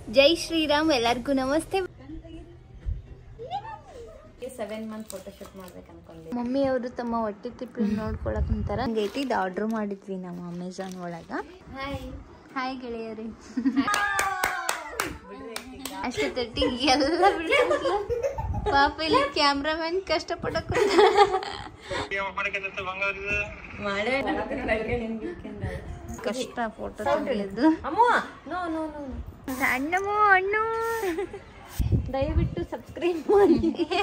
ಜೈ ಶ್ರೀರಾಮ್ ಎಲ್ಲರಿಗೂ ನಮಸ್ತೆ seven month photoshoot ಮಾಡ್ಬೇಕು ಅನ್ಕೊಂಡಿ ಮಮ್ಮಿ ಅವರು ತಮ್ಮ ಹೊಟ್ಟೆ ತಿಪ್ಪಿ ನೋಡ್ಕೊಳಕ್ ಕುಂತಾರ ಹಂಗೈತಿ ಇದು ಆರ್ಡರ್ ಮಾಡಿದ್ವಿ ನಾವು ಅಮೆಝಾನ್ ಒಳಗ ಹಾಯ್ ಹಾಯ್ ಗೆಳೆಯರಿ ಅಷ್ಟೇ ತಟ್ಟಿ ಎಲ್ಲ ಬಿಡ್ತಿಲ್ಲ ಪಾಪ ಇಲ್ಲಿ ಕ್ಯಾಮ್ರಾಮನ್ ಕಷ್ಟಪಡಕ್ ಕಷ್ಟ ಫೋಟೋ ತೆಗೆಯೋದು ಅಮ್ಮ ನೋ ನೋ ನೋ ಅಣ್ಣಮೋ ಅಣ್ಣು ದಯವಿಟ್ಟು ಸಬ್ಸ್ಕ್ರೈಬ್ ಮಾಡಿ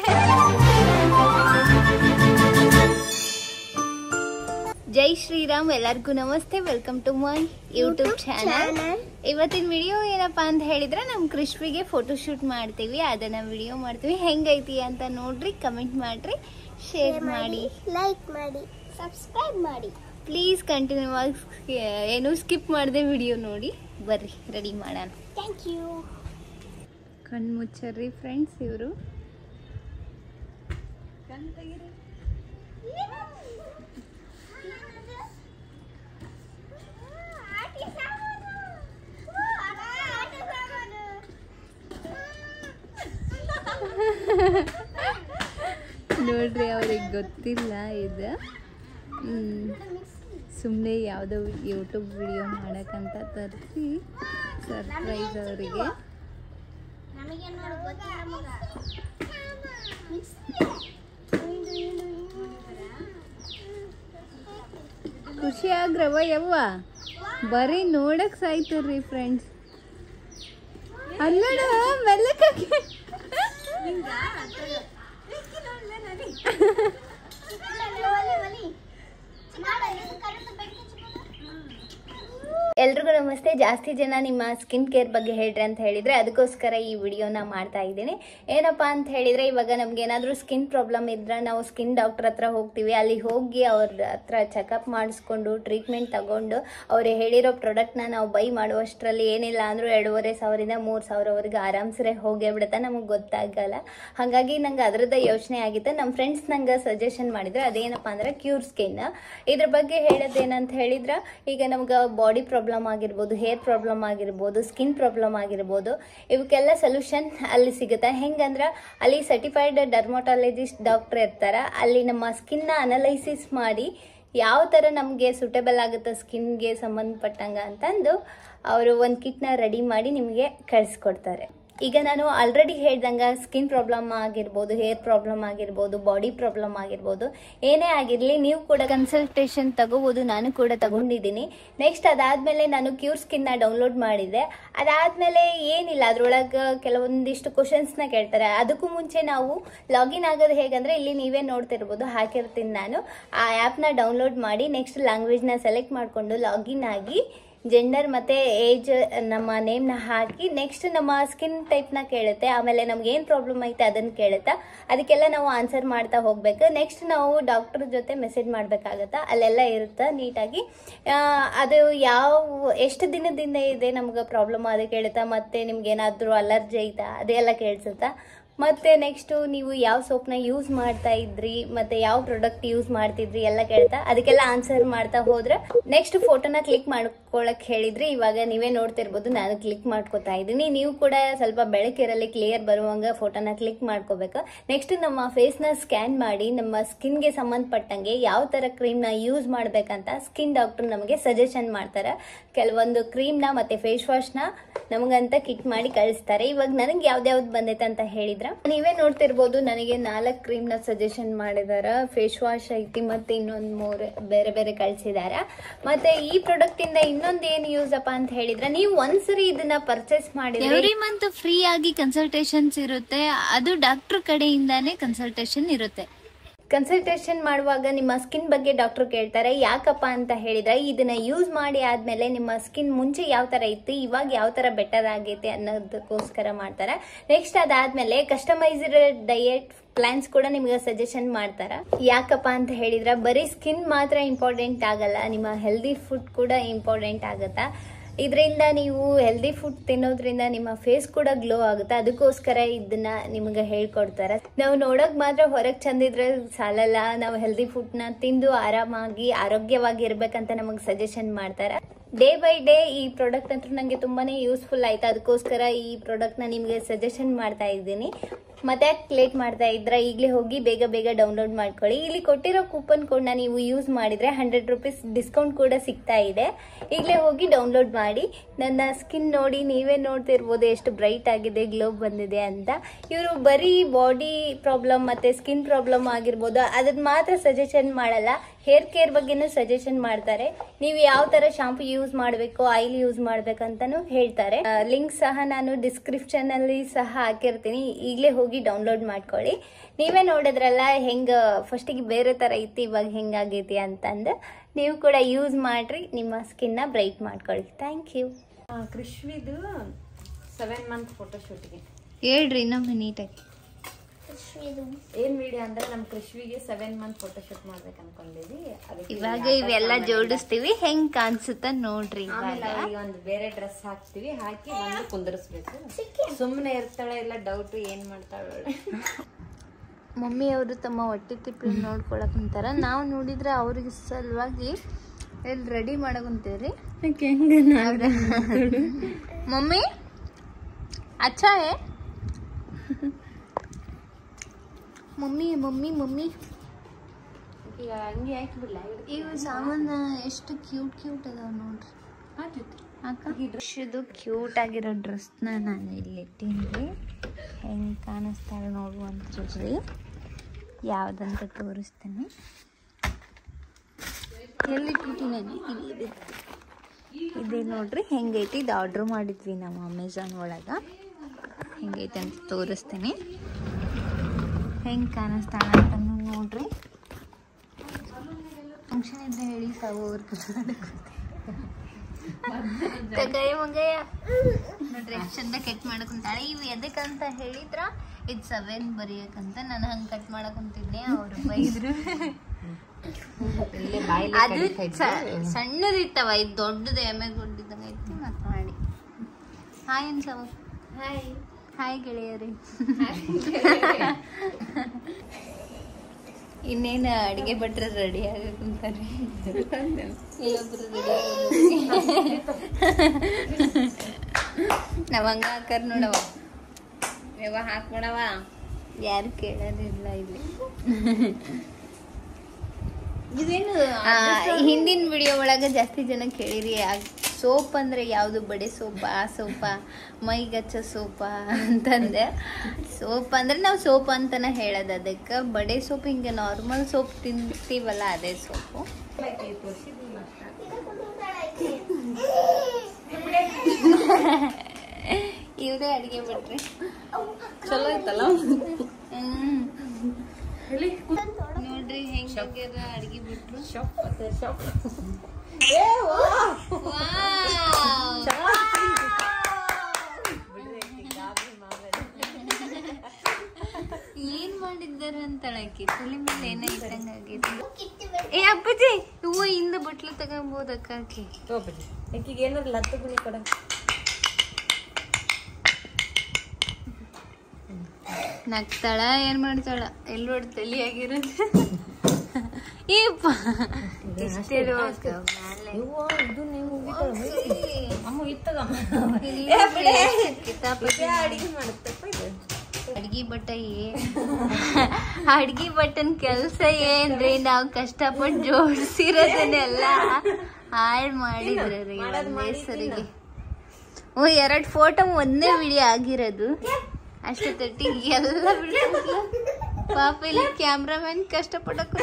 ಜೈ ಶ್ರೀರಾಮ್ ಎಲ್ಲರಿಗೂ ನಮಸ್ತೆ welcome to my YouTube channel ಇವತ್ತಿನ ವಿಡಿಯೋ ಏನಪ್ಪಾ ಅಂತ ಹೇಳಿದ್ರೆ ನಮ್ ಕೃಷ್ವಿಗೆ ಫೋಟೋ ಶೂಟ್ ಮಾಡ್ತೀವಿ ಅದನ್ನ ವಿಡಿಯೋ ಮಾಡ್ತೀವಿ ಹೆಂಗೈತಿ ಅಂತ ನೋಡ್ರಿ ಕಮೆಂಟ್ ಮಾಡ್ರಿ ಶೇರ್ ಮಾಡಿ ಲೈಕ್ ಮಾಡಿ ಸಬ್ಸ್ಕ್ರೈಬ್ ಮಾಡಿ ಪ್ಲೀಸ್ ಕಂಟಿನ್ಯೂ ಆಗಿ ಏನು ಸ್ಕಿಪ್ ಮಾಡದೆ ವಿಡಿಯೋ ನೋಡಿ ಬರ್ರಿ ರೆಡಿ ಮಾಡೋಣ ಥ್ಯಾಂಕ್ ಯು ಕಣ್ಣು ಮುಚ್ಚರ್ರಿ ಫ್ರೆಂಡ್ಸ್ ಇವರು ನೋಡ್ರಿ ಅವ್ರಿಗೆ ಗೊತ್ತಿಲ್ಲ ಇದು ಸುಮ್ಮನೆ ಯಾವುದೋ ಯೂಟ್ಯೂಬ್ ವಿಡಿಯೋ ಮಾಡೋಕ್ಕಂತ ತರಿಸಿ ಸರ್ಪ್ರೈಸ್ ಅವರಿಗೆ ನಮಗೆ ನೋಡಿ ಗೊತ್ತಿಲ್ಲ ಮಗ ಖುಷಿ ಆಗ್ರವ ಯವ್ವ ಬರೀ ನೋಡಕ್ ಸಾಯ್ತಿರ್ರಿ ಫ್ರೆಂಡ್ಸ್ ಅಲ್ಲಡ ಮೆಲ್ಲಕಾಗಿ ಎಲ್ರಿಗೂ ನಮಸ್ತೆ ಜಾಸ್ತಿ ಜನ ನಿಮ್ಮ ಸ್ಕಿನ್ ಕೇರ್ ಬಗ್ಗೆ ಹೇಳ್ರಿ ಅಂತ ಹೇಳಿದ್ರೆ ಅದಕ್ಕೋಸ್ಕರ ಈ ವಿಡಿಯೋನ ಮಾಡ್ತಾ ಇದ್ದೀನಿ ಏನಪ್ಪಾ ಅಂತ ಹೇಳಿದ್ರೆ ಇವಾಗ ನಮ್ಗೆ ಏನಾದರೂ ಸ್ಕಿನ್ ಪ್ರಾಬ್ಲಮ್ ಇದ್ರೆ ನಾವು ಸ್ಕಿನ್ ಡಾಕ್ಟರ್ ಹತ್ರ ಹೋಗ್ತೀವಿ ಅಲ್ಲಿ ಹೋಗಿ ಅವ್ರ ಹತ್ರ ಚೆಕಪ್ ಮಾಡಿಸ್ಕೊಂಡು ಟ್ರೀಟ್ಮೆಂಟ್ ತಗೊಂಡು ಅವ್ರು ಹೇಳಿರೋ ಪ್ರಾಡಕ್ಟ್ನ ನಾವು ಬೈ ಮಾಡುವಷ್ಟರಲ್ಲಿ ಏನಿಲ್ಲ ಅಂದರೂ ಎರಡೂವರೆ ಸಾವಿರದಿಂದ ಮೂರು ಸಾವಿರವರೆಗೆ ಆರಾಮ್ಸರೆ ಹೋಗೇ ಬಿಡುತ್ತೆ ನಮಗೆ ಗೊತ್ತಾಗಲ್ಲ ಹಾಗಾಗಿ ನಂಗೆ ಅದರದ್ದೇ ಯೋಚನೆ ಆಗಿತ್ತು ನಮ್ಮ ಫ್ರೆಂಡ್ಸ್ ನಂಗೆ ಸಜೆಷನ್ ಮಾಡಿದ್ರು ಅದೇನಪ್ಪ ಅಂದ್ರೆ ಕ್ಯೂರ್ ಸ್ಕಿನ್ ಇದ್ರ ಬಗ್ಗೆ ಹೇಳೋದೇನಂತ ಹೇಳಿದ್ರೆ ಈಗ ನಮ್ಗೆ ಬಾಡಿ ಪ್ರಾಬ್ಲಮ್ ಆಗಿರ್ಬೋದು ಹೇರ್ ಪ್ರಾಬ್ಲಮ್ ಆಗಿರ್ಬೋದು ಸ್ಕಿನ್ ಪ್ರಾಬ್ಲಮ್ ಆಗಿರ್ಬೋದು ಇವಕ್ಕೆಲ್ಲ ಸೊಲ್ಯೂಷನ್ ಅಲ್ಲಿ ಸಿಗುತ್ತೆ ಹೆಂಗಂದ್ರೆ ಅಲ್ಲಿ ಸರ್ಟಿಫೈಡ್ ಡರ್ಮಟಾಲಜಿಸ್ಟ್ ಡಾಕ್ಟರ್ ಇರ್ತಾರ ಅಲ್ಲಿ ನಮ್ಮ ಸ್ಕಿನ್ನ ಅನಲೈಸಿಸ್ ಮಾಡಿ ಯಾವ ಥರ ನಮಗೆ ಸೂಟೇಬಲ್ ಆಗುತ್ತೆ ಸ್ಕಿನ್ಗೆ ಸಂಬಂಧಪಟ್ಟಂಗ ಅಂತಂದು ಅವರು ಒಂದು ಕಿಟ್ನ ರೆಡಿ ಮಾಡಿ ನಿಮಗೆ ಕಳಿಸ್ಕೊಡ್ತಾರೆ ಈಗ ನಾನು ಆಲ್ರೆಡಿ ಹೇಳ್ದಂಗೆ ಸ್ಕಿನ್ ಪ್ರಾಬ್ಲಮ್ ಆಗಿರ್ಬೋದು ಹೇರ್ ಪ್ರಾಬ್ಲಮ್ ಆಗಿರ್ಬೋದು ಬಾಡಿ ಪ್ರಾಬ್ಲಮ್ ಆಗಿರ್ಬೋದು ಏನೇ ಆಗಿರಲಿ ನೀವು ಕೂಡ ಕನ್ಸಲ್ಟೇಷನ್ ತಗೋಬೋದು ನಾನು ಕೂಡ ತಗೊಂಡಿದ್ದೀನಿ ನೆಕ್ಸ್ಟ್ ಅದಾದಮೇಲೆ ನಾನು ಕ್ಯೂರ್ ಸ್ಕಿನ್ನ ಡೌನ್ಲೋಡ್ ಮಾಡಿದೆ ಅದಾದಮೇಲೆ ಏನಿಲ್ಲ ಅದರೊಳಗೆ ಕೆಲವೊಂದಿಷ್ಟು ಕ್ವಶನ್ಸ್ನ ಕೇಳ್ತಾರೆ ಅದಕ್ಕೂ ಮುಂಚೆ ನಾವು ಲಾಗಿನ್ ಆಗೋದು ಹೇಗಂದ್ರೆ ಇಲ್ಲಿ ನೀವೇ ನೋಡ್ತಿರ್ಬೋದು ಹಾಕಿರ್ತೀನಿ ನಾನು ಆ ಆ್ಯಪ್ನ ಡೌನ್ಲೋಡ್ ಮಾಡಿ ನೆಕ್ಸ್ಟ್ ಲ್ಯಾಂಗ್ವೇಜ್ನ ಸೆಲೆಕ್ಟ್ ಮಾಡಿಕೊಂಡು ಲಾಗಿನ್ ಆಗಿ ಜೆಂಡರ್ ಮತ್ತು ಏಜ್ ನಮ್ಮ ನೇಮ್ನ ಹಾಕಿ ನೆಕ್ಸ್ಟ್ ನಮ್ಮ ಸ್ಕಿನ್ ಟೈಪ್ನ ಕೇಳುತ್ತೆ ಆಮೇಲೆ ನಮ್ಗೆ ಏನು ಪ್ರಾಬ್ಲಮ್ ಐತೆ ಅದನ್ನು ಕೇಳುತ್ತಾ ಅದಕ್ಕೆಲ್ಲ ನಾವು ಆನ್ಸರ್ ಮಾಡ್ತಾ ಹೋಗ್ಬೇಕು ನೆಕ್ಸ್ಟ್ ನಾವು ಡಾಕ್ಟರ್ ಜೊತೆ ಮೆಸೇಜ್ ಮಾಡಬೇಕಾಗತ್ತಾ ಅಲ್ಲೆಲ್ಲ ಇರುತ್ತೆ ನೀಟಾಗಿ ಆ, ಅದು ಯಾವ ಎಷ್ಟು ದಿನದಿಂದ ಇದೆ ನಮ್ಗೆ ಪ್ರಾಬ್ಲಮ್ ಅದು ಕೇಳುತ್ತಾ ಮತ್ತು ನಿಮ್ಗೆ ಏನಾದರೂ ಅಲರ್ಜಿ ಐತಾ ಅದೆಲ್ಲ ಕೇಳಿಸುತ್ತಾ ಮತ್ತೆ ನೆಕ್ಸ್ಟ್ ನೀವು ಯಾವ ಸೋಪ್ನ ಯೂಸ್ ಮಾಡ್ತಾ ಇದ್ರಿ ಮತ್ತೆ ಯಾವ ಪ್ರಾಡಕ್ಟ್ ಯೂಸ್ ಮಾಡ್ತಿದ್ರಿ ಎಲ್ಲ ಕೇಳ್ತಾ ಅದಕ್ಕೆಲ್ಲ ಆನ್ಸರ್ ಮಾಡ್ತಾ ಹೋದ್ರೆ ನೆಕ್ಸ್ಟ್ ಫೋಟೋನ ಕ್ಲಿಕ್ ಮಾಡ್ಕೊಳಕ್ ಹೇಳಿದ್ರಿ ಇವಾಗ ನೀವೇ ನೋಡ್ತಿರ್ಬೋದು ನಾನು ಕ್ಲಿಕ್ ಮಾಡ್ಕೋತಾ ಇದ್ದೀನಿ ನೀವು ಕೂಡ ಸ್ವಲ್ಪ ಬೆಳಕಿರಲಿ ಕ್ಲಿಯರ್ ಬರುವಂಗ ಫೋಟೋನ ಕ್ಲಿಕ್ ಮಾಡ್ಕೋಬೇಕು ನೆಕ್ಸ್ಟ್ ನಮ್ಮ ಫೇಸ್ನ ಸ್ಕ್ಯಾನ್ ಮಾಡಿ ನಮ್ಮ ಸ್ಕಿನ್ಗೆ ಸಂಬಂಧಪಟ್ಟಂಗೆ ಯಾವ ತರ ಕ್ರೀಮ್ನ ಯೂಸ್ ಮಾಡ್ಬೇಕಂತ ಸ್ಕಿನ್ ಡಾಕ್ಟರ್ ನಮಗೆ ಸಜೆಷನ್ ಮಾಡ್ತಾರೆ ಕೆಲವೊಂದು ಕ್ರೀಮ್ನ ಮತ್ತೆ ಫೇಸ್ ವಾಶ್ನ ನಮಗಂತ ಕಿಟ್ ಮಾಡಿ ಕಳಿಸ್ತಾರೆ ಇವಾಗ ನನಗೆ ಯಾವ್ದ್ಯಾವ್ದು ಬಂದೈತೆ ಅಂತ ಹೇಳಿದ್ರ ನೀವೇ ನೋಡ್ತಿರ್ಬೋದು ನನಗೆ ನಾಲ್ಕು ಕ್ರೀಮ್ ನ ಸಜೆಷನ್ ಮಾಡಿದಾರ ಫೇಸ್ ವಾಶ್ ಐತಿ ಮತ್ತೆ ಇನ್ನೊಂದ್ ಮೂರು ಬೇರೆ ಬೇರೆ ಕಳ್ಸಿದಾರ ಮತ್ತೆ ಈ ಪ್ರಾಡಕ್ಟ್ ಇಂದ ಇನ್ನೊಂದ್ ಏನ್ ಯೂಸ್ ಅಪ್ಪ ಅಂತ ಹೇಳಿದ್ರೆ ನೀವು ಒಂದ್ಸರಿ ಇದನ್ನ ಪರ್ಚೇಸ್ ಮಾಡಿದ್ರೆ ಎವ್ರಿ ಮಂತ್ ಫ್ರೀ ಆಗಿ ಕನ್ಸಲ್ಟೇಷನ್ಸ್ ಇರುತ್ತೆ ಅದು ಡಾಕ್ಟರ್ ಕಡೆಯಿಂದಾನೇ ಕನ್ಸಲ್ಟೇಷನ್ ಇರುತ್ತೆ ಕನ್ಸಲ್ಟೇಷನ್ ಮಾಡುವಾಗ ನಿಮ್ಮ ಸ್ಕಿನ್ ಬಗ್ಗೆ ಡಾಕ್ಟರ್ ಕೇಳ್ತಾರೆ ಯಾಕಪ್ಪ ಅಂತ ಹೇಳಿದ್ರೆ ಇದನ್ನ ಯೂಸ್ ಮಾಡಿ ಆದ್ಮೇಲೆ ನಿಮ್ಮ ಸ್ಕಿನ್ ಮುಂಚೆ ಯಾವ ತರ ಇತ್ತು ಇವಾಗ ಯಾವ ತರ ಬೆಟರ್ ಆಗೈತೆ ಅನ್ನೋದಕ್ಕೋಸ್ಕರ ಮಾಡ್ತಾರೆ ನೆಕ್ಸ್ಟ್ ಅದಾದ್ಮೇಲೆ ಕಸ್ಟಮೈಸ್ಡ್ ಡಯಟ್ ಪ್ಲಾನ್ಸ್ ಕೂಡ ನಿಮ್ಗೆ ಸಜೆಷನ್ ಮಾಡ್ತಾರ ಯಾಕಪ್ಪ ಅಂತ ಹೇಳಿದ್ರೆ ಬರೀ ಸ್ಕಿನ್ ಮಾತ್ರ ಇಂಪಾರ್ಟೆಂಟ್ ಆಗಲ್ಲ ನಿಮ್ಮ ಹೆಲ್ದಿ ಫುಡ್ ಕೂಡ ಇಂಪಾರ್ಟೆಂಟ್ ಆಗತ್ತಾ ಇದರಿಂದ ನೀವು ಹೆಲ್ದಿ ಫುಡ್ ತಿನ್ನೋದ್ರಿಂದ ನಿಮ್ಮ ಫೇಸ್ ಕೂಡ ಗ್ಲೋ ಆಗುತ್ತೆ ಅದಕ್ಕೋಸ್ಕರ ಇದನ್ನ ನಿಮಗೆ ಹೇಳ್ಕೊಡ್ತಾರೆ ನಾವು ನೋಡಕ್ ಮಾತ್ರ ಹೊರಗೆ ಚಂದಿದ್ರೆ ಸಾಲಲ್ಲ ನಾವು ಹೆಲ್ದಿ ಫುಡ್ನ ತಿಂದು ಆರಾಮಾಗಿ ಆರೋಗ್ಯವಾಗಿ ಇರ್ಬೇಕಂತ ನಮಗೆ ಸಜೆಷನ್ ಮಾಡ್ತಾರೆ ಡೇ ಬೈ ಡೇ ಈ ಪ್ರಾಡಕ್ಟ್ ಅಂತೂ ನನಗೆ ತುಂಬಾ ಯೂಸ್ಫುಲ್ ಆಯ್ತು ಅದಕ್ಕೋಸ್ಕರ ಈ ಪ್ರಾಡಕ್ಟ್ನ ನಿಮಗೆ ಸಜೆಷನ್ ಮಾಡ್ತಾ ಇದ್ದೀನಿ ಮತ್ತೆ ಲೇಟ್ ಮಾಡ್ತಾ ಇದ್ರೆ ಈಗಲೇ ಹೋಗಿ ಬೇಗ ಬೇಗ ಡೌನ್ಲೋಡ್ ಮಾಡ್ಕೊಳ್ಳಿ ಇಲ್ಲಿ ಕೊಟ್ಟಿರೋ ಕೂಪನ್ ಕೋಡ್ನ ನೀವು ಯೂಸ್ ಮಾಡಿದ್ರೆ ಹಂಡ್ರೆಡ್ ರುಪೀಸ್ ಡಿಸ್ಕೌಂಟ್ ಕೂಡ ಸಿಗ್ತಾ ಇದೆ ಈಗಲೇ ಹೋಗಿ ಡೌನ್ಲೋಡ್ ಮಾಡಿ ನನ್ನ ಸ್ಕಿನ್ ನೋಡಿ ನೀವೇ ನೋಡ್ತಿರ್ಬೋದು ಎಷ್ಟು ಬ್ರೈಟ್ ಆಗಿದೆ ಗ್ಲೋ ಬಂದಿದೆ ಅಂತ ಇವರು ಬರೀ ಬಾಡಿ ಪ್ರಾಬ್ಲಮ್ ಮತ್ತೆ ಸ್ಕಿನ್ ಪ್ರಾಬ್ಲಮ್ ಆಗಿರ್ಬೋದು ಅದನ್ನ ಮಾತ್ರ ಸಜೆಷನ್ ಮಾಡಲ್ಲ ಹೇರ್ ಕೇರ್ ಬಗ್ಗೆನೂ ಸಜೆಷನ್ ಮಾಡ್ತಾರೆ ನೀವು ಯಾವ ತರ ಶಾಂಪು ಯೂಸ್ ಮಾಡಬೇಕು ಆಯಿಲ್ ಯೂಸ್ ಮಾಡ್ಬೇಕಂತಾನು ಹೇಳ್ತಾರೆ ಲಿಂಕ್ ಸಹ ನಾನು ಡಿಸ್ಕ್ರಿಪ್ಷನ್ ಅಲ್ಲಿ ಸಹ ಹಾಕಿರ್ತೀನಿ ಈಗಲೇ ಹೋಗಿ ಡೌನ್ಲೋಡ್ ಮಾಡ್ಕೊಳ್ಳಿ ನೀವೇ ನೋಡಿದ್ರಲ್ಲ ಹೆಂಗ ಫಸ್ಟಿಗೆ ಬೇರೆ ತರ ಇತ್ತು ಇವಾಗ ಹೆಂಗಾಗೈತಿ ಅಂತಂದು ನೀವು ಕೂಡ ಯೂಸ್ ಮಾಡ್ರಿ ನಿಮ್ಮ ಸ್ಕಿನ್ನ ಬ್ರೈಟ್ ಮಾಡ್ಕೊಳ್ಳಿ ಥ್ಯಾಂಕ್ ಯು ಕೃಷ್ವಿದು ಸೆವೆನ್ ಮಂತ್ ಫೋಟೋಶೂಟ್ಗೆ ಹೇಳ್ರಿ ಇನ್ನೊಮ್ಮೆ ನೀಟಾಗಿ ಏನ್ ವಿಡಿಯೋ ಅಂದ್ರೆ ನಮ್ ಕೃಷ್ವಿಗೆ ಸೆವೆನ್ ಮಂತ್ ಫೋಟೋಶೂಟ್ ಮಾಡ್ಬೇಕು ಅನ್ಕೊಂಡಿದ್ವಿ ಅದಕ್ಕೆ ಇವಾಗ ಇವೆಲ್ಲ ಜೋಡಿಸ್ತೀವಿ ಹೆಂಗ್ ಕಾಣಿಸುತ್ತ ನೋಡ್ರಿ ಆಮೇಲೆ ಇವಾಗ ಅವಳಿಗೆ ಒಂದು ಬೇರೆ ಡ್ರೆಸ್ ಹಾಕ್ತಿವಿ ಹಾಕಿ ಬಂದು ಕುಂದರ್ಸ್ಬೇಕು ಸುಮ್ಮನೆ ಇರ್ತಾಳೆ ಇಲ್ಲ ಡೌಟ್ ಏನ್ ಮಾಡ್ತಾಳೆ ಮಮ್ಮಿ ಅವರು ತಮ್ಮ ಹೊಟ್ಟೆ ತಿಪ್ಪಲು ನೋಡ್ಕೊಳಕ್ ಕುಂತಾರ ನಾವು ನೋಡಿದ್ರೆ ಅವ್ರಿಗೆ ಸಲುವಾಗಿ ಎಲ್ಲಿ ರೆಡಿ ಮಾಡಕುಂತೀವ್ರಿ ಮಮ್ಮಿ ಅಚ್ಚಾ ಹೇ ಮಮ್ಮಿ ಮಮ್ಮಿ ಮಮ್ಮಿ ಈಗ ಹಂಗೆ ಹಾಕ್ಬಿಡ್ಲ ಇವು ಸಾಮಾನ ಎಷ್ಟು ಕ್ಯೂಟ್ ಕ್ಯೂಟ್ ಅದಾವ ನೋಡ್ರಿ ಇದು ಕ್ಯೂಟ್ ಆಗಿರೋ ಡ್ರೆಸ್ನ ನಾನು ಇಲ್ಲಿ ಇಟ್ಟಿನಿ ಹೆಂಗೆ ಕಾಣಿಸ್ತಾಳೆ ನೋಡುವಂತ್ರಿ ಯಾವುದಂತ ತೋರಿಸ್ತೇನೆ ಎಲ್ಲಿಟ್ಟಿದ್ದೀನಿ ಇಲ್ಲಿ ಇದೆ ನೋಡ್ರಿ ಹೆಂಗೈತಿ ಇದು ಆರ್ಡ್ರ್ ಮಾಡಿದ್ವಿ ನಾವು ಅಮೆಝಾನ್ ಒಳಗೆ ಹೆಂಗೈತೆ ಅಂತ ತೋರಿಸ್ತೀನಿ ಹೆಂಗೆ ಕಾಣಿಸ್ತಾಳ ಅಂತ ನೋಡ್ರಿ ಫಂಕ್ಷನ್ ಇದ್ರೆ ಹೇಳಿ ತಾವು ಅವ್ರ ತಗಯ ಮಗಯ ನೋಡ್ರಿ ಎಷ್ಟ್ ಚಂದ ಕಟ್ ಮಾಡಕುಂತಾಳೆ ಇವು ಎದಕ್ಕಂತ ಹೇಳಿದ್ರ ಇದು ಸೆವೆನ್ ಬರೆಯಕಂತ ನಾನು ಹಂಗೆ ಕಟ್ ಮಾಡಕುಂತಿದ್ದೆ ಅವ್ರು ಬೈದ್ರು ಇಲ್ಲೇ ಬಾಯಿಲೆ ಅದು ಕಡಿತಾ ಇದ್ವಿ. ಸ- ಸಣ್ಣದಿತ್ತವ ಇದು ದೊಡ್ಡದು ಎಮ್ಮೆ ಗುಡ್ಡಿದಂಗೆ ಐತಿ ಮತ್ ಮಾಡಿ ಹಾಯ್ ಅನ್ಸವ ಹಾಯ್ ಹಾಯ್ ಗೆಳೆಯರಿ ಇನ್ನೇನು ಅಡಿಗೆ ಭಟ್ರ ರೆಡಿ ಆಗಕ್ಕಂತಾರೆ ಇಲ್ಲೊಬ್ರು ರೆಡಿ ನಾವ್ ಹಂಗ ಹಾಕರ್ ನೋಡವ ಯಾವ ಹಾಕ್ಬಿಡವ ಯಾರು ಕೇಳೋದಿಲ್ಲ ಇಲ್ಲಿ ಇದೇನು ಆ, ಹಿಂದಿನ ವಿಡಿಯೋ ಒಳಗೆ ಜಾಸ್ತಿ ಜನ ಕೇಳಿರಿ ಸೋಪ್ ಅಂದ್ರೆ ಯಾವುದು ಬಡೆ ಸೋಪ ಆ ಸೋಪ ಮೈಗಚ್ಚ ಸೋಪ ಅಂತಂದೆ ಸೋಪ್ ಅಂದ್ರೆ ನಾವು ಸೋಪ್ ಅಂತಾನೆ ಹೇಳೋದು ಅದಕ್ಕೆ ಬಡೆ ಸೋಪ್ ಹಿಂಗೆ ನಾರ್ಮಲ್ ಸೋಪ್ ತಿಂತೀವಲ್ಲ ಅದೇ ಸೋಪು ಇವ್ರೇ ಅಡಿಗೆ ಬಿಟ್ರಿ ಚಲೋ ಐತಲ್ಲ ಹ್ಮ್ ನೋಡ್ರಿ ಹೆಂಗ್ ಅಡಿಗೆ ಬಿಟ್ರು ಶಾಪ್ ಮತ್ತೆ ಶಾಪ್ ಏನ್ ಮಾಡಿದ್ದಾರೆ ಅಂತಳಕಿ ತಲೆ ಮೇಲೆ ಏನೋ ಇದ್ದಂಗ ಆಗೈತಿ ಏ ಅಪ್ಪಾಜಿ ಹೂವು ಇಂದ ಬಟ್ಲು ತಗೊಂಬೋದ ಅಕ್ಕಾಕಿ ತಗೋಬಿಡಿ ಆಕಿಗೆ ಏನಾರ ಲತ್ತು ಗುಣಿ ಕೊಡ ನಗ್ತಾಳ ಏನ್ ಮಾಡ್ತಾಳ ಎಲ್ಲಿ ನೋಡಿ ತಲಿ ಆಗಿರೋದು ಏಪ್ಪ ಇಷ್ಟೇ ಇರುವಾಗ ಮ್ಯಾಲೆ. ಇದು ನೀವು ಅಮ್ಮ ಇತ್ತಗಮ್ಮ ಇಲ್ಲಿ ಕಿತಾಪತಿ ಅಡಿಗೆ ಮಾಡುತ್ತಪ್ಪ ಇದು ಅಡ್ಗಿ ಬಟ್ಟ ಏನ್ ಅಡ್ಗಿ ಬಟ್ಟನ್ ಕೆಲ್ಸ ಏನ್ರಿ ನಾವ್ ಕಷ್ಟಪಟ್ಟು ಜೋಡಿಸಿರೋದನ್ನೆಲ್ಲ ಹಾಳ್ ಮಾಡಿದ್ರಿ ಒಂದೇ ಸರಿಗೆ ಓ ಎರಡ್ ಫೋಟೋ ಒಂದೇ ವಿಡಿಯೋ ಆಗಿರೋದು ಅಷ್ಟು ತಟ್ಟಿ ಎಲ್ಲ ಬಿಡ್ತಿದ್ಲು. ಪಾಪ ಇಲ್ಲಿ ಕ್ಯಾಮ್ರಾಮನ್ ಕಷ್ಟಪಡಕ್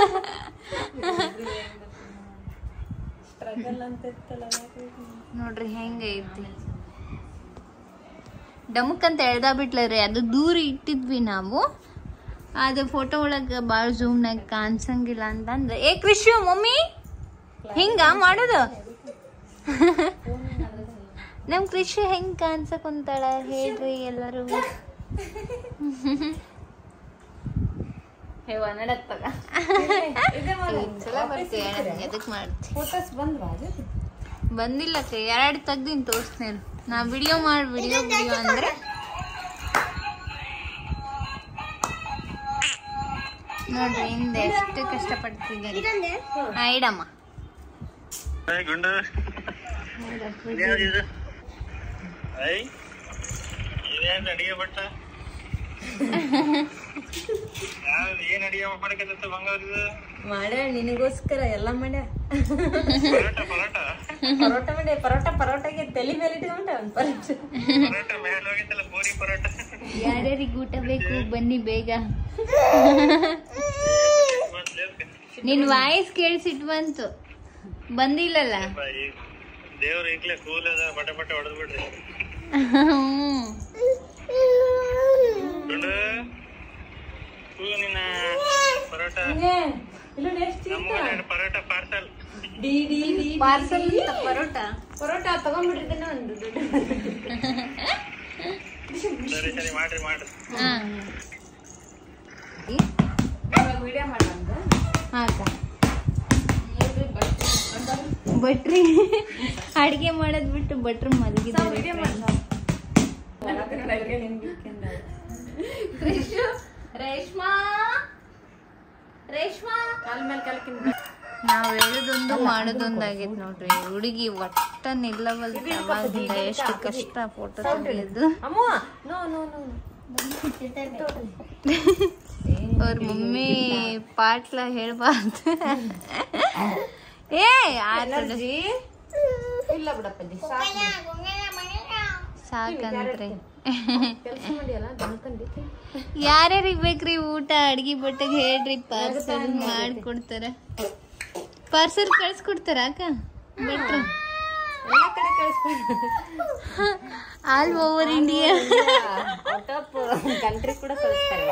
ಸ್ಟ್ರಗಲ್ ಅಂತ ಇತ್ತಲ್ಲ ನೋಡ್ರಿ ಹೆಂಗೈತಿ ಡಮಕ್ ಅಂತ ಎಳ್ದ ಬಿಟ್ಲರಿ ಅದು ದೂರ ಇಟ್ಟಿದ್ವಿ ನಾವು ಅದು ಫೋಟೋ ಒಳಗ ಭಾಳ ಝೂಮ್ನಾಗ ಕಾಣಿಸಂಗಿಲ್ಲ ಅಂತಂದ್ರೆ ಏ ಕೃಷಿ ಮಮ್ಮಿ ಹಿಂಗ ಮಾಡೋದು ನಮ್ ಕೃಷಿ ಹೆಂಗ್ ಕಾಣ್ಸಕ್ ಕುಂತಾಳ ಹೇಳ್ರಿ ಎಲ್ಲರೂ ಹೇವ ನಡತ್ತಗ ಚಲೋ ಬರ್ತೀವಿ ಎದಕ್ ಮಾಡ್ತಿ ಫೋಟೋಸ್ ಬಂದ್ವಾ ಅದು ಬಂದಿಲ್ಲ ಎರಡು ತೆಗ್ದಿನ್ ತೋರಿಸ್ತೇನೆ ನಾ ವಿಡಿಯೋ ಮಾಡಿ ವಿಡಿಯೋ ವಿಡಿಯೋ ಅಂದ್ರೆ ನೋಡ್ರಿ ಹಿಂದೆ ಎಷ್ಟು ಕಷ್ಟಪಡ್ತಿದ್ದಾರೆ ಹಾ ಇಡಮ್ಮ ಇದೇನಿದು ಐ ಇದೇನ್ ಅಡಿಗೆ ಭಟ್ಟ ಯಾವ್ದು ಏನ್ ಅಡಿಗೆ ಮಾಡಕತ್ತ ಬಂಗಾರ ಇದು ಮಾಡ್ಯಾಳ ನಿನಗೋಸ್ಕರ ಎಲ್ಲ ಮಾಡ್ಯ ಪರೋಟ ಪರೋಟ ಪರೋಟ ಮಾಡ್ಯ ಪರೋಟ ಪರೋಟಗೆ ತಲೆ ಮೇಲೆ ಇಟ್ಕೊಂಡ ಅವ್ನ್ ಪರೋಟ ಪರೋಟ ಮೇಲೆ ಹೋಗಿತ್ತಲ್ಲ ಪೂರಿ ಪರೋಟ ಯಾರ್ಯಾರಿಗೆ ಊಟ ಬೇಕು ಬನ್ನಿ ಬೇಗ ಮೊದ್ಲೇ ನಿನ್ ವಾಯ್ಸ್ ಕೇಳಿಸಿಟ್ ಬಂತು ಬಂದಿಲ್ಲಲ್ಲ ಬಾಯಿ ದೇವ್ರ ಈಗ್ಲೇ ಕೂಲ್ ಅದ ಪಟ ಪಟ ಹೊಡೆದ್ ಬಿಡ್ರಿ ಹ್ಮ್. ದುಂಡು ಕೂಗು ನಿನ್ನ ಪರೋಟ ಇಲ್ಲ ನೆಕ್ಸ್ಟ್ ನಮ್ಮ ಎರಡು ಪರೋಟ ಪಾರ್ಸಲ್ ಡಿ ಡಿ ಡಿ ಪಾರ್ಸಲ್ ಪರೋಟ ಪರೋಟ ತಗೊಂಡ್ಬಿಟ್ಟಿದ್ದೇನೆ ಒಂದು ದುಡ್ಡು ಸರಿ ಸರಿ ಮಾಡ್ರಿ ಮಾಡ್ರಿ ಹಾ ವಿಡಿಯೋ ಮಾಡಂತ ಹಾ ಅಕ್ಕ ಭಟ್ರಿ ಅಡಿಗೆ ಮಾಡೋದ್ ಬಿಟ್ಟು ಭಟ್ರು ಮಲಗಿದ್ದಾರೆ ರೇಷ್ಮಾ ರೇಷ್ಮಾ ಕಾಲ್ ಮೇಲೆ ಕಲ್ಕಿನ ನಾವ್ ಹೇಳುದೊಂದು ಮಾಡೋದೊಂದು ಆಗೈತ್ ನೋಡ್ರಿ ಹುಡುಗಿ ಒಟ್ಟ ನಿಲ್ಲವಲ್ ಅವಾಗಿಂದ ಎಷ್ಟು ಕಷ್ಟ ಫೋಟೋ ತೆಗಿಯೋದು ಅಮ್ಮ ನೋ ನೋ ನೋ ಅವ್ರ ಮಮ್ಮಿ ಪಾಟ್ಲ ಹೇಳ್ಬಾರ್ದು ಏ ಎನರ್ಜಿ ಇಲ್ಲ ಬಿಡಪ್ಪ ಸಾಕಂತ್ರಿ ಕೆಲಸ ಮಾಡಿಯಲ್ಲ ದನ್ಕಂಡಿ ಯಾರ್ಯಾರಿಗ್ ಬೇಕ್ರಿ ಊಟ ಅಡ್ಗಿ ಬಟ್ಟೆಗೆ ಹೇಳ್ರಿ ಪಾರ್ಸಲ್ ಮಾಡ್ಕೊಡ್ತಾರ ಪಾರ್ಸಲ್ ಕಳ್ಸ್ಕೊಡ್ತಾರ ಅಕ್ಕ ಭಟ್ರು ಎಲ್ಲ ಕಡೆ ಕಳಿಸ್ಕೊಂಡು all over India out of country ಕೂಡ ಕಳಿಸ್ತಾರೆ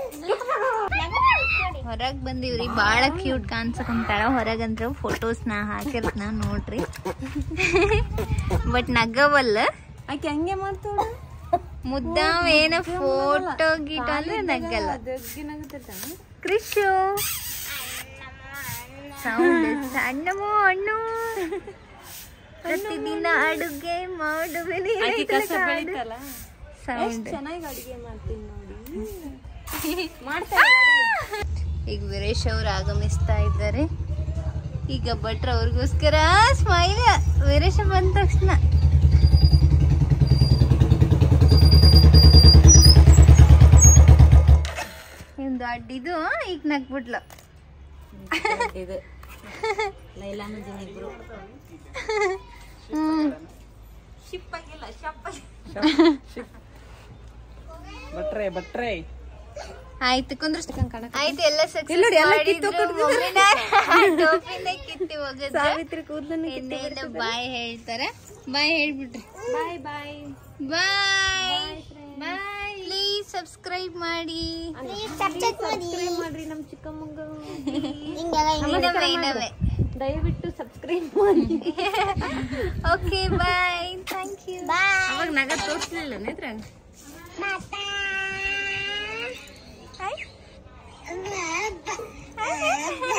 ಹೊರಗ್ ಬಂದಿವ್ರಿ ಬಾಳ ಕ್ಯೂಟ್ ಕಾಣ್ಸಕಂತಾಳ ಹೊರಗಂದ್ರ ಫೋಟೋಸ್ ನಾ ಹಾಕಿರ್ತನ ನೋಡ್ರಿ ಬಟ್ ನಗವಲ್ಲ ಆಕೆ ಹಂಗೆ ಮಾಡ್ತಾಳ ಮುದ್ದಾವ್ ಏನ ಫೋಟೋ ಗೀಟ ಅಂದ್ರೆ ನಗಲ್ಲ ಕೃಷು ಸೌಂಡ್ ಸಣ್ಣಮೋ ಹಣ್ಣು ಪ್ರತಿದಿನ ಅಡುಗೆ ಮಾಡುವೆನೆ ಸೌಂಡ್ ಚೆನ್ನಾಗಿ ಅಡಿಗೆ ಮಾಡ್ತೀನಿ ನೋಡಿ ಈಗ ವೀರೇಶ್ ಅವ್ರು ಆಗಮಿಸ್ತಾ ಇದ್ದಾರೆ ಈಗ ಭಟ್ರ ಅವ್ರಿಗೋಸ್ಕರ ಸ್ಮೈಲ್ ವೀರೇಶ ಬಂದ ತಕ್ಷಣ ಒಂದು ಅಡ್ಡಿದು ಈಗ ನಗ್ಬಿಟ್ಲು ಇದು ಲೈಲಾ ಮಜಿನ್ ಇಬ್ರು ಹ್ಮ್ ಶಿಪ್ ಆಗಿಲ್ಲ ಶಪ್ ಬಟ್ರೆ ಬಟ್ರೆ ಆಯ್ತು ಕುಂದ್ರ ಆಯ್ತು ಎಲ್ಲ ಇಲ್ಲಿ ನೋಡಿ, ಎಲ್ಲ ಸಕ್ಸಸ್ ಟೋಪಿಂದ ಕಿತ್ತಿ ಹೋಗಿದ್ರೆ ಸಾವಿತ್ರಿ ಕೂದಲನ್ನು ಇನ್ನೇನು ಬಾಯ್ ಹೇಳ್ತಾರ ಬಾಯ್ ಹೇಳ್ಬಿಟ್ರಿ bye bye bye bye please subscribe ಮಾಡಿ ಸಬ್ಸ್ಕ್ರೈಬ್ ಮಾಡ್ರಿ ನಮ್ ಚಿಕ್ಕಮ್ಮಂಗ ಇನ್ನೊಮ್ಮೆ ಇನ್ನೊಮ್ಮೆ ದಯವಿಟ್ಟು ಸಬ್ಸ್ಕ್ರೈಬ್ ಮಾಡಿ ಓಕೆ ಬಾಯ್ ಥ್ಯಾಂಕ್ ಯು ಅವಾಗ ನಗ ತೋರಿಸ್ಲಿಲ್ಲ ನೇತ್ರಾಗ ಹಾಯ್